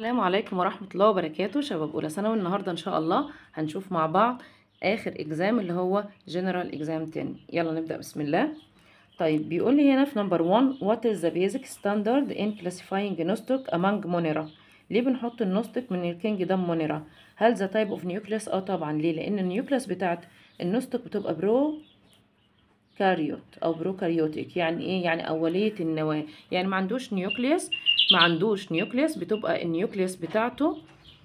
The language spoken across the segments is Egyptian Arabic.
السلام عليكم ورحمة الله وبركاته شباب أولى ثانوي النهاردة إن شاء الله هنشوف مع بعض آخر إجزام اللي هو General Exam 10 يلا نبدأ بسم الله طيب بيقول لي هنا في نمبر 1 What is the basic standard in classifying Nostoc among Monera ليه بنحط النوستك من الكينج دام مونيرا هل ذا تايب اوف نيوكليس اه طبعا ليه لان النيوكليس بتاعت النوستك بتبقى برو كاريوت او بروكاريوتيك يعني ايه يعني اوليه النواه يعني ما عندوش نيوكليس ما عندوش نيوكليس بتبقى النيوكليس بتاعته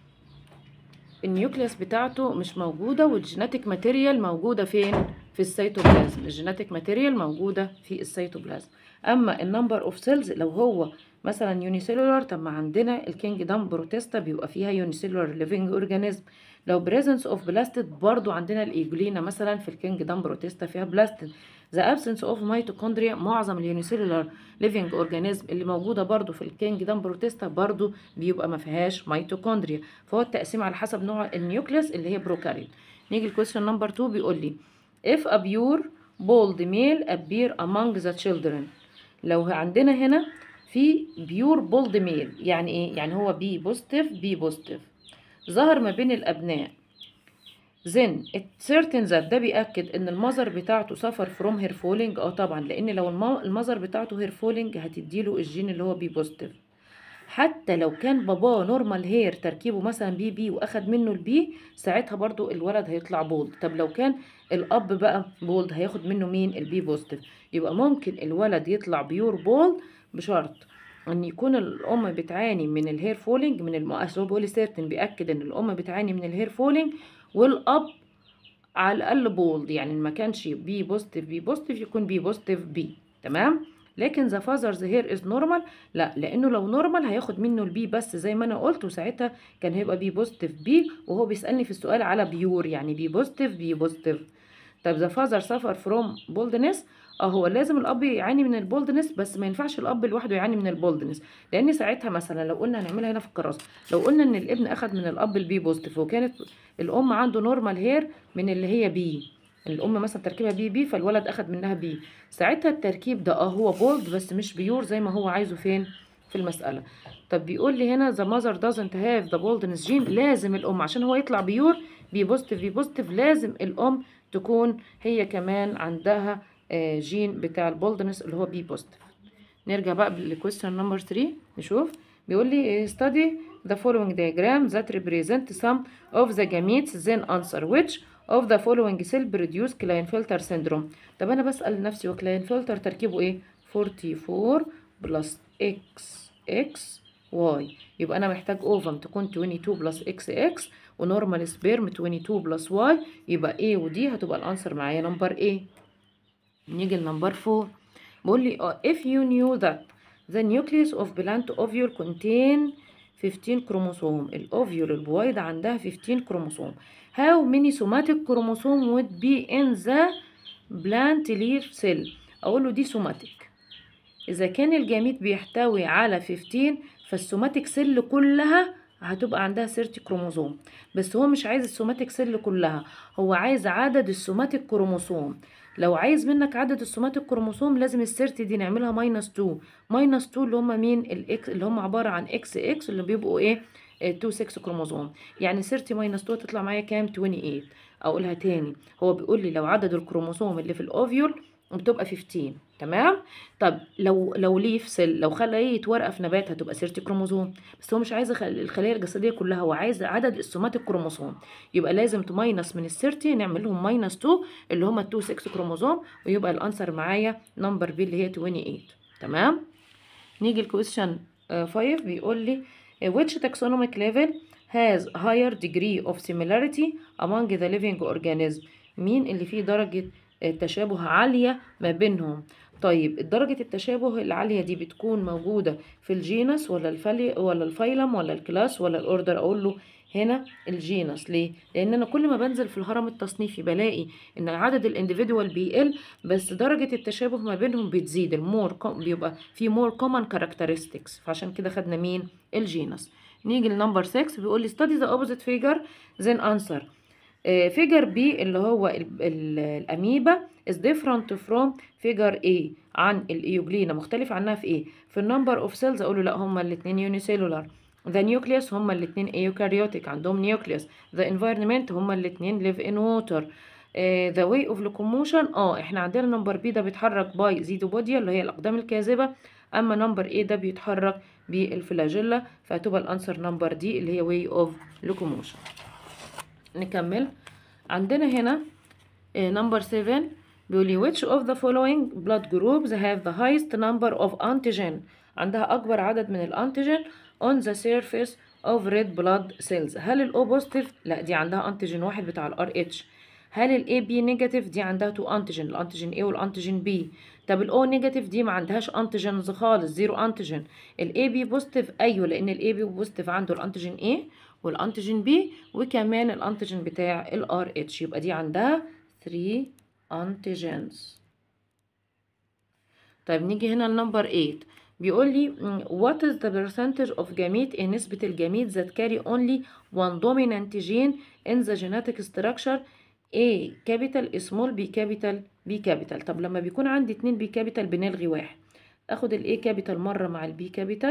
النيوكليس بتاعته مش موجوده والجيناتيك ماتيريال موجوده فين في السيتوبلازم الجيناتيك ماتيريال موجوده في السيتوبلازم اما النمبر اوف سيلز لو هو مثلا يونيسيلولار طب ما عندنا الكينج دام بروتيستا بيبقى فيها يونيسيلولار ليفنج اورجانيزم لو بريزنس اوف بلاستيد برضو عندنا الايجولينا مثلا في الكينج دام بروتيستا فيها بلاستيد the absence of mitochondria معظم اليونيسيلولار ليفنج اورجانيزم اللي موجوده برضو في الكينج دام بروتيستا برضو بيبقى ما فيهاش ميتوكوندريا فهو التقسيم على حسب نوع النيوكليس اللي هي بروكاريوت نيجي الكويستشن نمبر 2 بيقول لي if a pure bold male appear among the children لو عندنا هنا في بيور بولد ميل يعني ايه يعني هو بي بوزيتيف بي بوزيتيف ظهر ما بين الابناء then it certain that ده بيأكد ان المذر بتاعته سفر فروم هير فولينج اه طبعا لان لو المذر بتاعته هير فولينج هتديله الجين اللي هو بي بوزيتيف حتى لو كان باباه نورمال هير تركيبه مثلا بي بي واخد منه البي ساعتها برضو الولد هيطلع بولد طب لو كان الاب بقى بولد هياخد منه مين البي بوزيتيف يبقى ممكن الولد يطلع بيور بولد بشرط ان يكون الام بتعاني من الهير فولينج من المؤسس هو بيقول سيرتن بياكد ان الام بتعاني من الهير فولينج والاب على الاقل بولد يعني ما كانش بي بوزيتيف بي بوزيتيف يكون بي بوزيتيف بي تمام لكن ذا فازرز هير از نورمال لا لانه لو نورمال هياخد منه البي بس زي ما انا قلت وساعتها كان هيبقى بي بوزيتيف بي وهو بيسالني في السؤال على بيور يعني بي بوزيتيف بي بوزيتيف طب ذا فازر سفر فروم بولدنس اه هو لازم الاب يعاني من البولدنس بس ما ينفعش الاب لوحده يعاني من البولدنس لان ساعتها مثلا لو قلنا هنعملها هنا في الكراسه لو قلنا ان الابن اخد من الاب البي بوزيتيف وكانت الام عنده نورمال هير من اللي هي بي الام مثلا تركيبها بي بي فالولد اخد منها بي ساعتها التركيب ده اه هو بولد بس مش بيور زي ما هو عايزه فين في المساله طب بيقول لي هنا the mother doesn't have the boldness gene لازم الام عشان هو يطلع بيور بي بوزيتيف بي بوزيتيف لازم الام تكون هي كمان عندها آه جين بتاع البولدنس اللي هو بي بوزيتيف نرجع بقى للكويستشن نمبر 3 نشوف بيقول لي study the following diagram that represent some of the gametes then answer which of the following cell produce Klinefelter syndrome طب انا بسأل نفسي وكلاينفلتر تركيبه ايه 44 بلس اكس اكس واي يبقى انا محتاج اوفم تكون 22 بلس اكس اكس ونورمال سبيرم 22 بلس واي يبقى A ودي هتبقى الانسر معايا نمبر A نيجي لنمبر 4 بيقول لي uh, if you knew that the nucleus of plant ovule contain 15 كروموسوم الاوفيول البويضة عندها 15 كروموسوم how many somatic chromosome would be in the plant leaf cell اقول له دي somatic اذا كان الجاميت بيحتوي على 15 فالسوماتيك سيل كلها هتبقى عندها 30 كروموسوم بس هو مش عايز السوماتيك سيل كلها هو عايز عدد السوماتيك كروموسوم لو عايز منك عدد السوماتيك كروموسوم لازم السيرتي دي نعملها ماينس 2 ماينس 2 اللي هم مين الاكس اللي هم عباره عن اكس اكس اللي بيبقوا ايه 2 6 كروموسوم يعني 30 ماينس 2 تطلع معايا كام 28 اقولها تاني هو بيقول لي لو عدد الكروموسوم اللي في الاوفيول بتبقى 15 تمام طب لو لو ليف سيل لو خليه ورقه في نبات هتبقى 30 كروموسوم بس هو مش عايز الخلايا الجسديه كلها هو عايز عدد السوماتيك كروموسوم يبقى لازم تماينس من ال 30 نعمل لهم ماينس 2 اللي هم 2 6 كروموسوم ويبقى الانسر معايا نمبر بي اللي هي 28 تمام نيجي الكويستشن 5 بيقول لي which taxonomic level has higher degree of similarity among the living organism مين اللي فيه درجه تشابه عالية ما بينهم طيب درجة التشابه العالية دي بتكون موجودة في الجينس ولا الفلي ولا الفايلم ولا الكلاس ولا الاوردر اقول له هنا الجينس ليه لان انا كل ما بنزل في الهرم التصنيفي بلاقي ان عدد الانديفيدوال بيقل بس درجة التشابه ما بينهم بتزيد المور بيبقى في مور كومن كاركترستكس فعشان كده خدنا مين الجينس نيجي لنمبر 6 بيقول لي study the opposite figure then answer فيجر بي اللي هو ال ال الاميبا is different from figure A عن الايوجلينا مختلف عنها في ايه في النمبر اوف سيلز اقول له لا هما الاثنين يونيسيلولار the nucleus هما الاتنين eukaryotic عندهم nucleus the environment هما الاتنين live in water آه، the way of locomotion اه احنا عندنا نمبر بي ده بيتحرك باي زيدوبوديا اللي هي الاقدام الكاذبه اما نمبر ايه ده بيتحرك بالفلاجيلا فهتبقى الانسر نمبر دي اللي هي way of locomotion نكمل عندنا هنا نمبر 7 بيقول لي which of the following blood groups have the highest number of antigen عندها أكبر عدد من الأنتيجين on the surface of red blood cells هل ال O positive؟ لا دي عندها أنتيجين واحد بتاع ال RH هل ال AB negative؟ دي عندها تو أنتيجين الأنتيجين A والأنتيجين B طب ال O negative دي ما عندهاش أنتيجينز خالص زيرو أنتيجين ال AB positive أيوه لأن ال AB positive عنده الأنتيجين A والأنتيجين B وكمان الأنتيجين بتاع ال RH يبقى دي عندها 3 antigens طيب نيجي هنا لنمبر 8 بيقول لي mm, what is the percentage of gamete ايه نسبة الجميت that carry only one dominant gene in the genetic structure A capital small B capital B capital طب لما بيكون عندي اتنين B capital بنلغي واحد اخد ال A capital مرة مع ال B capital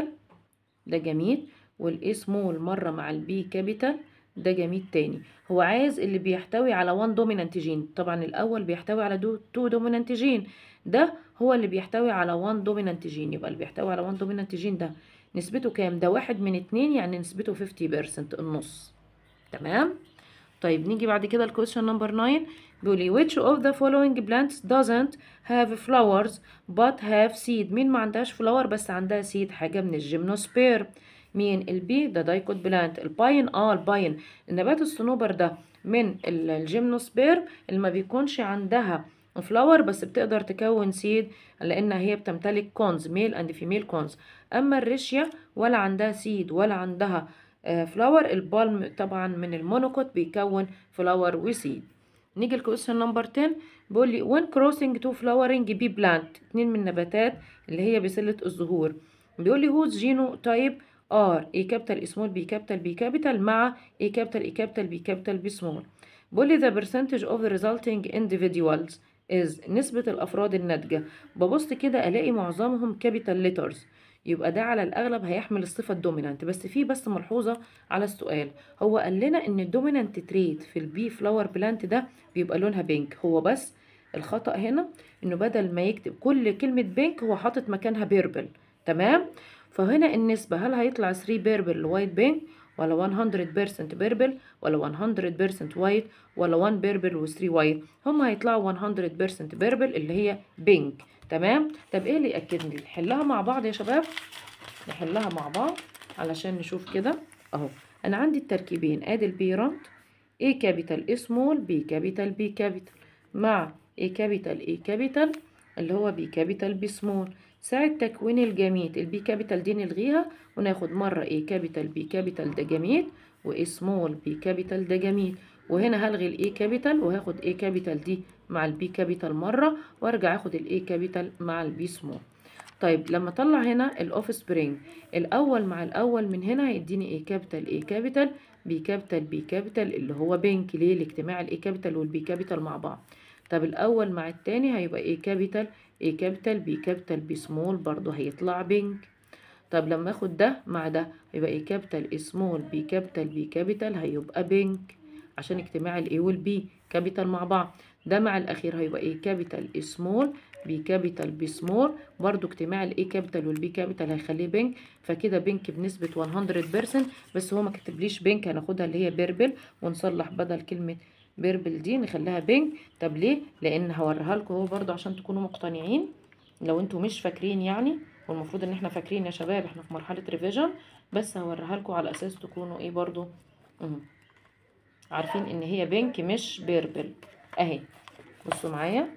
ده جميت وال A small مرة مع ال B capital ده جميل تاني هو عايز اللي بيحتوي على 1 دومينانت جين طبعا الاول بيحتوي على 2 دومينانت جين ده هو اللي بيحتوي على 1 دومينانت جين يبقى اللي بيحتوي على 1 دومينانت جين ده نسبته كام ده واحد من اتنين يعني نسبته 50% النص تمام طيب نيجي بعد كده الكويشن نمبر 9 بيقول لي which of the following plants doesn't have flowers but have seed مين ما عندهاش فلاور بس عندها سيد حاجه من الجيمنوسبير مين البي ده دايكوت بلانت الباين اه الباين النبات الصنوبر ده من الجيمنوسبير اللي ما بيكونش عندها فلاور بس بتقدر تكون سيد لان هي بتمتلك كونز ميل اند فيميل كونز اما الريشيا ولا عندها سيد ولا عندها فلاور البالم طبعا من المونوكوت بيكون فلاور وسيد نيجي الكويشن نمبر 10 بيقول لي when crossing to flowering bee plant اتنين من النباتات اللي هي بسلة الزهور بيقول لي whose genotype ار اي كابيتال سمول بي كابيتال بي كابيتال مع اي كابيتال اي كابيتال بي كابيتال بي سمول بقول لي the percentage of the resulting individuals is نسبة الأفراد الناتجة ببص كده ألاقي معظمهم كابيتال ليترز يبقى ده على الأغلب هيحمل الصفة الدومينانت بس في بس ملحوظة على السؤال هو قال لنا إن الدومينانت تريت في البي فلاور بلانت ده بيبقى لونها بينك هو بس الخطأ هنا إنه بدل ما يكتب كل كلمة بينك هو حاطط مكانها بيربل تمام فهنا النسبة هل هيطلع 3 بيربل وايت بينك ولا 100% بيربل ولا 100% وايت ولا 1 بيربل و 3 وايت هم هيطلعوا 100% بيربل اللي هي بينك تمام طب ايه اللي ياكد لي نحلها مع بعض يا شباب نحلها مع بعض علشان نشوف كده اهو انا عندي التركيبين ادي البيرنت A كابيتال A سمول B كابيتال B كابيتال مع A كابيتال A كابيتال اللي هو B كابيتال B سمول ساعة تكوين الجميد البي كابيتال دي نلغيها وناخد مرة A كابيتال B كابيتال ده جميد و A سمول B كابيتال ده جميد وهنا هلغي ال A كابيتال وهاخد A كابيتال دي مع ال B كابيتال مرة وارجع اخد ال A كابيتال مع ال B سمول طيب لما اطلع هنا الاوف سبرينج الاول مع الاول من هنا هيديني A كابيتال A كابيتال B كابيتال B كابيتال اللي هو بينك ليه لاجتماع ال A كابيتال وال B كابيتال مع بعض طب الاول مع التاني هيبقى A كابيتال A كابيتال B كابيتال B سمول برضو هيطلع بينك طب لما اخد ده مع ده يبقى A كابيتال A سمول B كابيتال B كابيتال هيبقى بينك عشان اجتماع ال A وال B كابيتال مع بعض ده مع الاخير هيبقى A كابيتال A سمول B كابيتال B سمول برضو اجتماع ال A كابيتال وال B كابيتال هيخليه بينك فكده بينك بنسبة 100% بس هو ما كتبليش بينك هناخدها اللي هي بيربل ونصلح بدل كلمة بيربل دي نخليها بينك طب ليه لان هوريها لكم هو برضو عشان تكونوا مقتنعين لو انتوا مش فاكرين يعني والمفروض ان احنا فاكرين يا شباب احنا في مرحله ريفيجن بس هوريها لكم على اساس تكونوا ايه برضو مم. عارفين ان هي بينك مش بيربل اهي بصوا معايا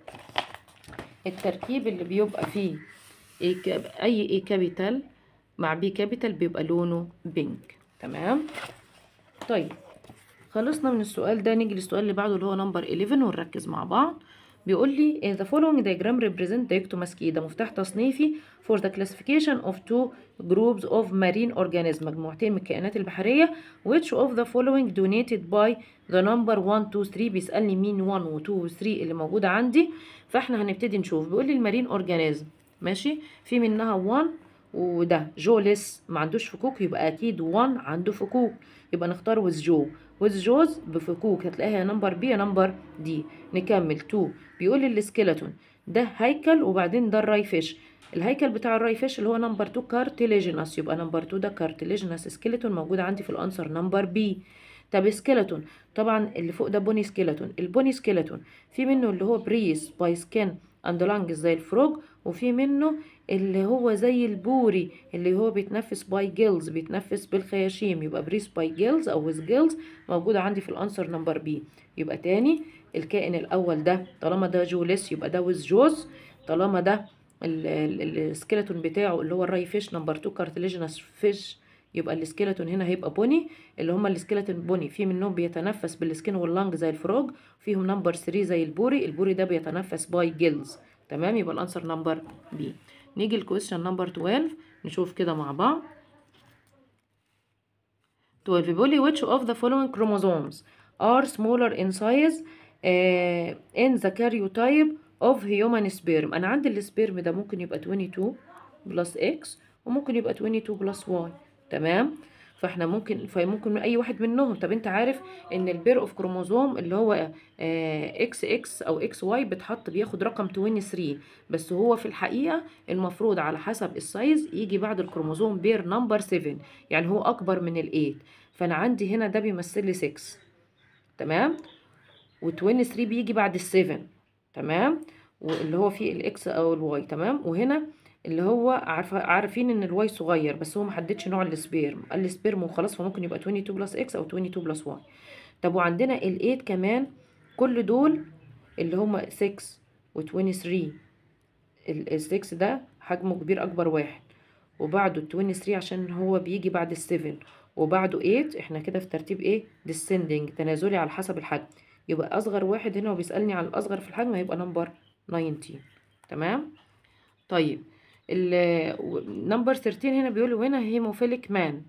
التركيب اللي بيبقى فيه إيه كاب... اي اي كابيتال مع بي كابيتال بيبقى لونه بينك تمام طيب خلصنا من السؤال ده نيجي للسؤال اللي بعده اللي هو نمبر 11 ونركز مع بعض بيقول لي the following diagram represent dichotomous ده مفتاح تصنيفي for the classification of two groups of marine organisms مجموعتين من الكائنات البحرية which of the following donated by the number 1 2 3 بيسألني مين 1 و 2 و 3 اللي موجودة عندي فاحنا هنبتدي نشوف بيقول لي المارين اورجانيزم ماشي في منها 1 وده جوليس ما عندوش فكوك يبقى اكيد 1 عنده فكوك يبقى نختار ويز جو ويز جوز بفكوك هتلاقيها نمبر بي نمبر دي نكمل 2 بيقول لي السكيلتون ده هيكل وبعدين ده الراي فيش الهيكل بتاع الراي فيش اللي هو نمبر 2 كارتيليجينس يبقى نمبر 2 ده كارتيليجينس سكيلتون موجود عندي في الانسر نمبر بي طب سكيلتون طبعا اللي فوق ده بوني سكيلتون البوني سكيلتون في منه اللي هو بريس باي سكين اند لانجز زي الفروج وفي منه اللي هو زي البوري اللي هو بيتنفس باي جيلز بيتنفس بالخياشيم يبقى بريس باي جيلز او ويز جيلز موجودة عندي في الانسر نمبر بي يبقى تاني الكائن الاول ده طالما ده جوليس يبقى ده ويز جوز طالما ده السكيلتون بتاعه اللي هو الراي فيش نمبر 2 كارتليجينس فيش يبقى السكيلتون هنا هيبقى بني اللي هما السكيلتون بني في منهم بيتنفس بالسكين واللنج زي الفروج فيهم نمبر 3 زي البوري البوري ده بيتنفس باي جيلز تمام يبقى الانسر نمبر بي نيجي الكويستشن نمبر 12 نشوف كده مع بعض 12 بيقول لي which of the following chromosomes are smaller in size uh, in the karyotype of human sperm انا عندي السبيرم ده ممكن يبقى 22 بلس x وممكن يبقى 22 بلس y تمام فاحنا ممكن فممكن من اي واحد منهم طب انت عارف ان البير اوف كروموزوم اللي هو اكس اكس او اكس واي بتحط بياخد رقم 23 بس هو في الحقيقه المفروض على حسب السايز يجي بعد الكروموزوم بير نمبر 7 يعني هو اكبر من ال8 فانا عندي هنا ده بيمثل لي 6 تمام و23 بيجي بعد ال7 تمام واللي هو فيه الاكس او الواي تمام وهنا اللي هو عارفه عارفين ان الواي صغير بس هو محددش نوع السبيرم قال لي سبيرم وخلاص فممكن يبقى 22 بلس اكس او 22 بلس واي طب وعندنا ال8 كمان كل دول اللي هم 6 و23 ال6 ده حجمه كبير اكبر واحد وبعده ال 23 عشان هو بيجي بعد ال7 وبعده 8 احنا كده في ترتيب ايه descending تنازلي على حسب الحجم يبقى اصغر واحد هنا وبيسالني عن الاصغر في الحجم هيبقى نمبر 19 تمام طيب نمبر 13 هنا بيقولوا هنا هيموفيليك مان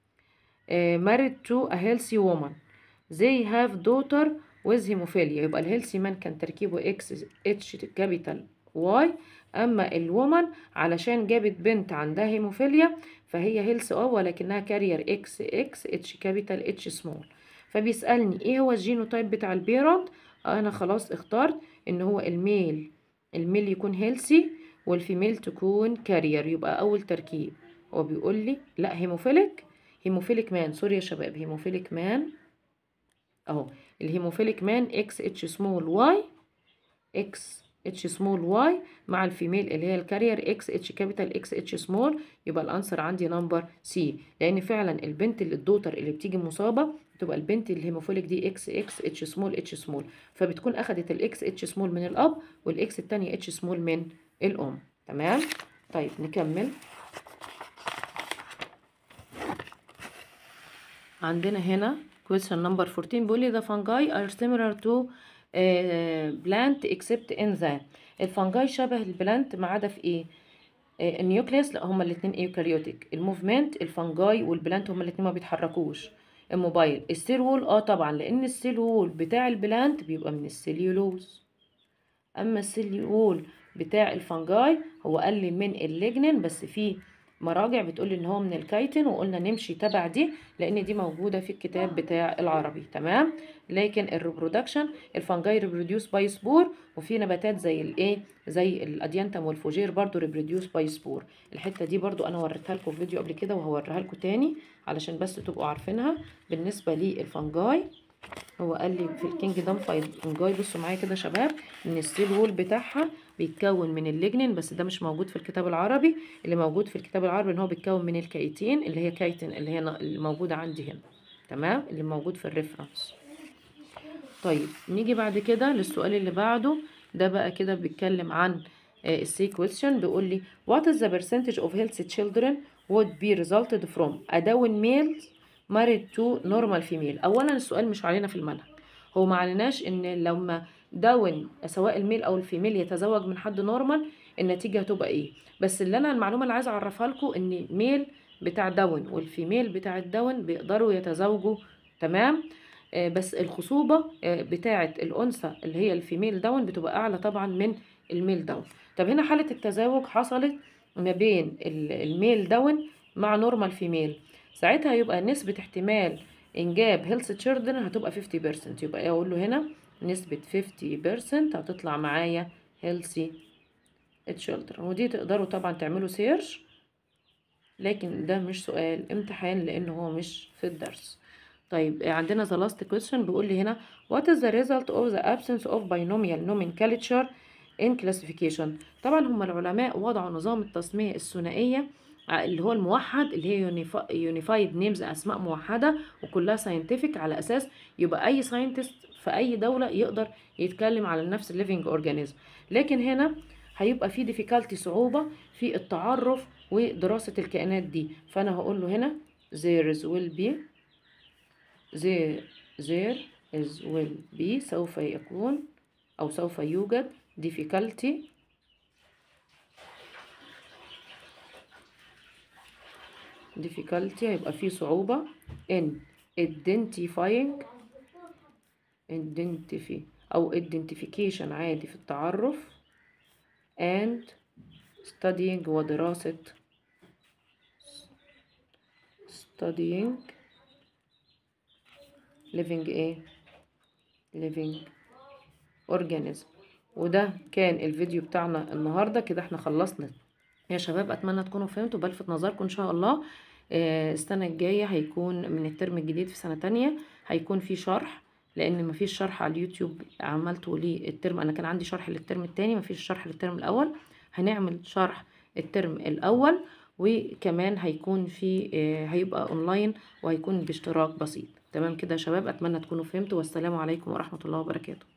married to a healthy woman they have daughter with hemophilia يبقى الهيلثي مان كان تركيبه اكس اتش كابيتال واي اما الومن علشان جابت بنت عندها هيموفيليا فهي هيلث اه ولكنها كارير اكس اكس اتش كابيتال اتش سمول فبيسالني ايه هو الجينوتايب بتاع البيرنت انا خلاص اخترت ان هو الميل الميل يكون هيلثي والفيميل تكون كارير يبقى اول تركيب هو بيقول لي لا هيموفيليك هيموفيليك مان سوري يا شباب هيموفيليك مان اهو الهيموفيليك مان اكس اتش سمول واي اكس اتش سمول واي مع الفيميل اللي هي الكارير اكس اتش كابيتال اكس اتش سمول يبقى الانسر عندي نمبر سي لان فعلا البنت اللي الدوتر اللي بتيجي مصابه تبقى البنت الهيموفيليك دي اكس اكس اتش سمول اتش سمول فبتكون اخدت الاكس اتش سمول من الاب والاكس التانية اتش سمول من الام تمام طيب نكمل عندنا هنا question number 14 بيقول لي the fungi are similar to uh, plant except in the الفنجاي شبه البلانت ما عدا في ايه آه النيوكليس لا هما الاثنين ايوكاريوتيك الموفمنت الفنجاي والبلانت هما الاثنين ما بيتحركوش الموبايل السيل وول اه طبعا لان السيل وول بتاع البلانت بيبقى من السيليولوز اما السيل وول بتاع الفنجاي هو قال لي من الليجنين بس في مراجع بتقول ان هو من الكايتين وقلنا نمشي تبع دي لان دي موجوده في الكتاب بتاع العربي تمام لكن الريبرودكشن الفنجاي ريبروديوس باي سبور وفي نباتات زي الايه زي الاديانتم والفوجير برضو ريبروديوس باي سبور الحته دي برضو انا وريتها لكم في فيديو قبل كده وهوريها لكم تاني علشان بس تبقوا عارفينها بالنسبه للفنجاي هو قال لي في الكينجدم فنجاي بصوا معايا كده شباب ان السيل وول بتاعها بيتكون من الليجنين بس ده مش موجود في الكتاب العربي اللي موجود في الكتاب العربي ان هو بيتكون من الكايتين اللي هي كايتين اللي هي اللي موجوده عندي هنا تمام اللي موجود في الريفرنس طيب نيجي بعد كده للسؤال اللي بعده ده بقى كده بيتكلم عن السي كويستشن بيقول لي what is the percentage of healthy children would be resulted from a Down male married to normal female اولا السؤال مش علينا في المنهج هو ما عليناش ان لما داون سواء الميل او الفيميل يتزوج من حد نورمال النتيجه هتبقى ايه بس اللي انا المعلومه اللي عايزه اعرفها لكم ان الميل بتاع داون والفيميل بتاع الداون بيقدروا يتزوجوا تمام آه بس الخصوبه آه بتاعه الانثى اللي هي الفيميل داون بتبقى اعلى طبعا من الميل داون طب هنا حاله التزاوج حصلت ما بين ال- الميل داون مع نورمال فيميل ساعتها يبقى نسبة احتمال انجاب هيلث تشيلدرن هتبقى 50% يبقى اقول له هنا نسبة 50% هتطلع معايا healthy children ودي تقدروا طبعا تعملوا سيرش لكن ده مش سؤال امتحان لان هو مش في الدرس طيب عندنا the last question بيقول لي هنا what is the result of the absence of binomial nomenclature in classification طبعا هم العلماء وضعوا نظام التسمية الثنائية اللي هو الموحد اللي هي يونيفايد نيمز اسماء موحده وكلها ساينتفك على اساس يبقى اي ساينتست في اي دوله يقدر يتكلم على نفس الليفنج اورجانيزم لكن هنا هيبقى في ديفيكالتي صعوبه في التعرف ودراسه الكائنات دي فانا هقول له هنا there will be there there is will be سوف يكون او سوف يوجد difficulty difficulty هيبقى فيه صعوبة in identifying identify أو identification عادي في التعرف and studying ودراسة studying living ايه living organism وده كان الفيديو بتاعنا النهارده كده احنا خلصنا يا شباب اتمنى تكونوا فهمتوا بلفت نظركم ان شاء الله آه، السنة الجاية هيكون من الترم الجديد في سنة تانية هيكون في شرح لان مفيش شرح على اليوتيوب عملته ليه الترم انا كان عندي شرح للترم التاني مفيش شرح للترم الاول هنعمل شرح الترم الاول وكمان هيكون في آه، هيبقى اونلاين وهيكون باشتراك بسيط تمام كده يا شباب اتمنى تكونوا فهمتوا والسلام عليكم ورحمة الله وبركاته